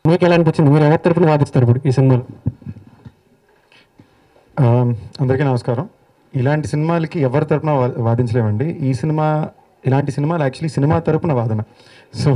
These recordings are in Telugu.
మీకు ఎలా అనిపించింది మీరు ఎవరి తరపున వాదిస్తారు ఇప్పుడు ఈ సినిమాలో ఆ, అందరికీ నమస్కారం ఇలాంటి సినిమాలకి ఎవరి తరపున వా- వాదించలేమండి ఈ సినిమా ఇలాంటి సినిమాలు యాక్చువల్లీ సినిమా తరపున వాదన సో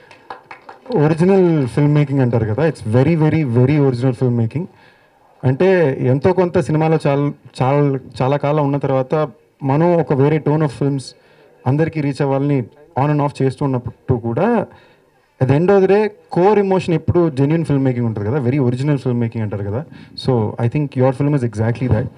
ఒరిజినల్ ఫిల్మ్ మేకింగ్ అంటారు కదా it's very very very original film making అంటే ఎంతో కొంత సినిమాలో చాలా చాలా చాలా కాలం ఉన్న తర్వాత మనం ఒక వేరే టోన్ ఆఫ్ ఫిల్మ్స్ అందరికీ రీచ్ అవ్వాలని ఆన్ అండ్ ఆఫ్ చేస్తూ ఉన్నప్పుడు కూడా at end of the day core emotion ఎప్పుడు జెన్యున్ ఫిల్మ్ మేకింగ్ ఉంటుంది కదా వెరీ ఒరిజినల్ ఫిల్మ్ మేకింగ్ అంటారు కదా so I think your film is exactly that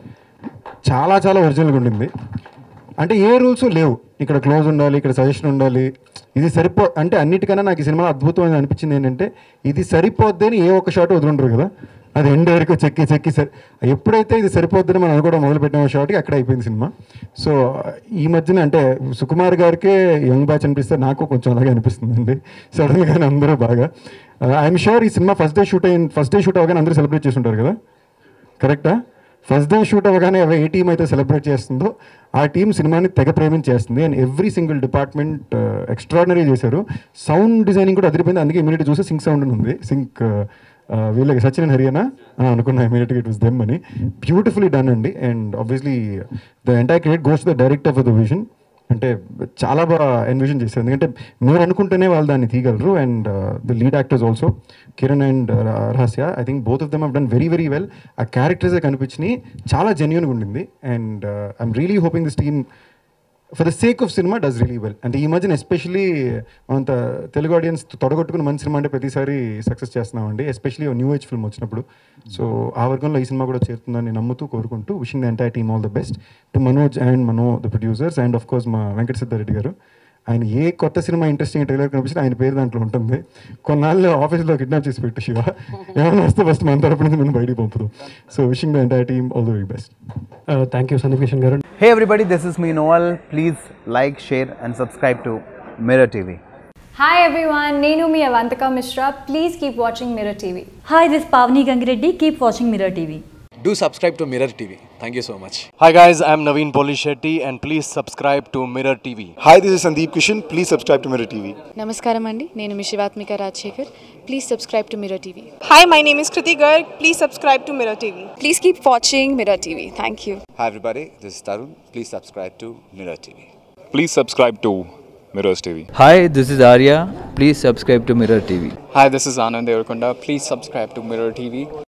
చాలా చాలా ఒరిజినల్గా ఉండింది అంటే ఏ రూల్స్ లేవు ఇక్కడ క్లోజ్ ఉండాలి ఇక్కడ సజెషన్ ఉండాలి ఇది సరిపో అంటే అన్నిటికన్నా నాకు ఈ సినిమాలో అద్భుతమైన అనిపించింది ఏంటంటే ఇది సరిపోద్దని ఏ ఒక్క షాట్ వదులుంటారు కదా అది ఎండ్ వరకు చెక్కి చెక్కి సరి ఎప్పుడైతే ఇది సరిపోద్దని మనం అనుకోవడం మొదలు పెట్టిన షాట్కి అక్కడ అయిపోయింది సినిమా సో ఈ మధ్యన అంటే సుకుమార్ గారికే యంగ్ బ్యాచ్ అనిపిస్తే నాకు కొంచెం అలాగే అనిపిస్తుందండి సడన్గానే అందరూ బాగా ఐఎమ్ షూర్ ఈ సినిమా ఫస్ట్ డే షూట్ అయిన ఫస్ట్ డే షూట్ అవగానే అందరూ సెలబ్రేట్ చేసి ఉంటారు కదా కరెక్టా ఫస్ట్ డే షూట్ అవ్వగానే ఏ టీం అయితే సెలబ్రేట్ చేస్తుందో ఆ టీం సినిమాని తెగ ప్రేమించేస్తుంది and every single department extraordinary చేశారు సౌండ్ డిజైనింగ్ కూడా అదిరిపోయింది అందుకే ఇమీడియట్ చూసి సింక్ సౌండ్ అని ఉంది సింక్ వీళ్ళకి సచిన్ అండ్ హరియానా అనుకున్నా ఇమీడియట్గా ఇట్ వాస్ దెమ్ అని బ్యూటిఫుల్లీ డన్ అండి and obviously the entire credit goes the director of the vision అంటే చాలా బాగా ఎన్విజన్ చేశారు ఎందుకంటే మీరు అనుకుంటేనే వాళ్ళు దాన్ని తీయగలరు and the lead actors also Kiran and Rahasya I think both of them have done very very well ఆ క్యారెక్టర్సే కనిపించినాయి చాలా జెన్యున్గా ఉండింది and I'm really hoping this team for the sake of cinema does really well అంటే ఈ మధ్యన ఎస్పెషలీ అంత తెలుగు ఆడియన్స్ తొడగొట్టుకుని మంచి సినిమా అంటే ప్రతిసారి సక్సెస్ చేస్తున్నామండి ఎస్పెషలీ న్యూ ఏజ్ ఫిల్మ్ వచ్చినప్పుడు సో ఆ వర్గంలో ఈ సినిమా కూడా చేరుతుందని నమ్ముతూ కోరుకుంటూ wishing the entire team all the best to Manoj and Mano the producers and of course మా వెంకట సిద్ధారెడ్డి గారు ఆయన ఏ కొత్త సినిమా ఇంట్రెస్టింగ్ ట్రైలర్ కనిపిస్తే ఆయన పేరు దాంట్లో ఉంటుంది కొన్నాళ్ళు ఆఫీస్లో కిడ్నాప్ చేసి పెట్టు శివ ఏమైనా వస్తే ఫస్ట్ మన తరపు నుంచి మనం బయటికి పంపుతాం so wishing the entire team all the very best thank you Sandeep Kishan garu Hey everybody, this is me Noel. Please like, share, and subscribe to Mirror TV. Hi everyone, Nenu mi Avantika Mishra. Please keep watching Mirror TV. Hi, this is Pavni Gangireddy. Keep watching Mirror TV. Do subscribe to Mirror TV. Thank you so much. Hi guys, I'm Naveen Polishetty and please subscribe to Mirror TV. Hi, this is Sandeep Kishan. Please subscribe to Mirror TV. నమస్కారం అండి నేను మీ Shivathmika Rajasekhar please subscribe to Mirror TV Hi, my name is Kriti Garg. Please subscribe to Mirror TV. Please keep watching Mirror TV thank you Hi everybody, this is Tarun. Please subscribe to Mirror TV. Please subscribe to Mirrors TV. Hi, this is Arya. Please subscribe to Mirror TV. Hi, this is Anand Devarkonda. Please subscribe to Mirror TV.